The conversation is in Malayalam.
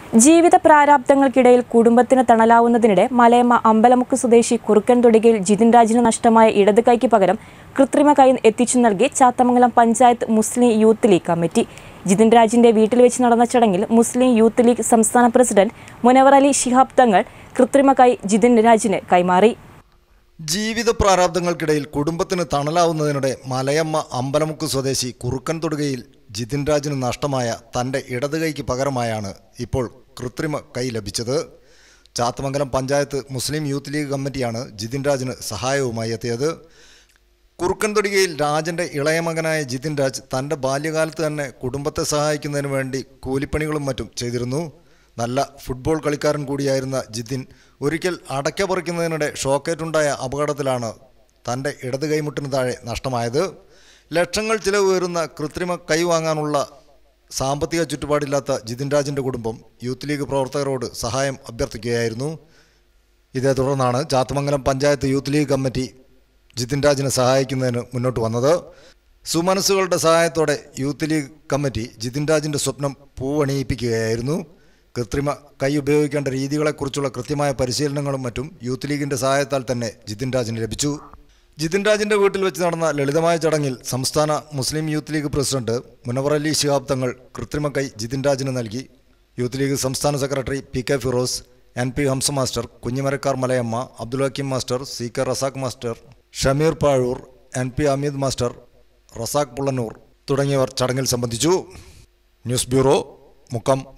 ജീവിത പ്രാരാബ്ദങ്ങൾക്കിടയിൽ കുടുംബത്തിന് തണലാവുന്നതിനിടെ മലയമ്മ അമ്പലമുക്ക് സ്വദേശി കുറുക്കൻ തൊടികയിൽ ജിതിൻ രാജിന് നഷ്ടമായ ഇടത് കൈക്ക് പകരം കൃത്രിമ കൈ എത്തിച്ചു നൽകി Chathamangalam panchayat Muslim Youth League committee Jithin രാജിന്റെ വീട്ടിൽ വെച്ച് നടന്ന ചടങ്ങിൽ മുസ്ലിം യൂത്ത് ലീഗ് സംസ്ഥാന പ്രസിഡന്റ് മുനവർ അലി ശിഹാബ് തങ്ങൾ കൃത്രിമ കൈ ജിതിൻ രാജിന് കൈമാറി ജീവിത പ്രാരാബ്ദങ്ങൾക്കിടയിൽ കുടുംബത്തിന് തണലാവുന്നതിനിടെ മലയമ്മ അമ്പലമുക്ക് സ്വദേശി കുറുക്കൻ തൊടുകയിൽ ജിതിൻ രാജിന് നഷ്ടമായ തൻ്റെ ഇടത് കൈക്ക് പകരമായാണ് ഇപ്പോൾ കൃത്രിമ കൈ ലഭിച്ചത് Chathamangalam panchayat Muslim Youth League കമ്മിറ്റിയാണ് ജിതിൻ രാജിന് സഹായവുമായി എത്തിയത് കുറുക്കൻ തൊടികയിൽ രാജൻ്റെ ഇളയ മകനായ ജിതിൻ രാജ് തൻ്റെ ബാല്യകാലത്ത് തന്നെ കുടുംബത്തെ സഹായിക്കുന്നതിന് വേണ്ടി കൂലിപ്പണികളും മറ്റും ചെയ്തിരുന്നു നല്ല ഫുട്ബോൾ കളിക്കാരൻ കൂടിയായിരുന്ന ജിതിൻ ഒരിക്കൽ അടയ്ക്ക പറിക്കുന്നതിനിടെ ഷോക്കേറ്റുണ്ടായ അപകടത്തിലാണ് തൻ്റെ ഇടത് കൈമുട്ടിന് താഴെ നഷ്ടമായത് ലക്ഷങ്ങൾ ചിലവ് വരുന്ന കൃത്രിമ കൈ വാങ്ങാനുള്ള സാമ്പത്തിക ചുറ്റുപാടില്ലാത്ത ജിതിൻ രാജിൻ്റെ കുടുംബം യൂത്ത് ലീഗ് പ്രവർത്തകരോട് സഹായം അഭ്യർത്ഥിക്കുകയായിരുന്നു ഇതേ തുടർന്നാണ് Chathamangalam panchayat Youth League committee Jithin രാജിനെ സഹായിക്കുന്നതിന് മുന്നോട്ട് വന്നത് സുമനസ്സുകളുടെ സഹായത്തോടെ യൂത്ത് ലീഗ് കമ്മിറ്റി ജിതിൻ രാജിൻ്റെ സ്വപ്നം പൂവണിയിപ്പിക്കുകയായിരുന്നു കൃത്രിമ കൈ ഉപയോഗിക്കേണ്ട രീതികളെക്കുറിച്ചുള്ള കൃത്യമായ പരിശീലനങ്ങളും മറ്റും യൂത്ത് ലീഗിൻ്റെ സഹായത്താൽ തന്നെ ജിതിൻ രാജിന് ലഭിച്ചു ജിതിൻ രാജിൻ്റെ വീട്ടിൽ വെച്ച് നടന്ന ലളിതമായ ചടങ്ങിൽ സംസ്ഥാന Muslim Youth League president Munavar Ali Shihab Thangal കൃത്രിമ കൈ ജിതിൻ രാജിന് നൽകി യൂത്ത് ലീഗ് സംസ്ഥാന secretary P K Firoz N P Hamza master Kunhimarakkar Malayamma Abdul Hakeem master C K Razak master Shameer Pazhoor N P Ameed master Razak Pullannur തുടങ്ങിയവർ ചടങ്ങിൽ സംബന്ധിച്ചു ന്യൂസ് ബ്യൂറോ മുക്കം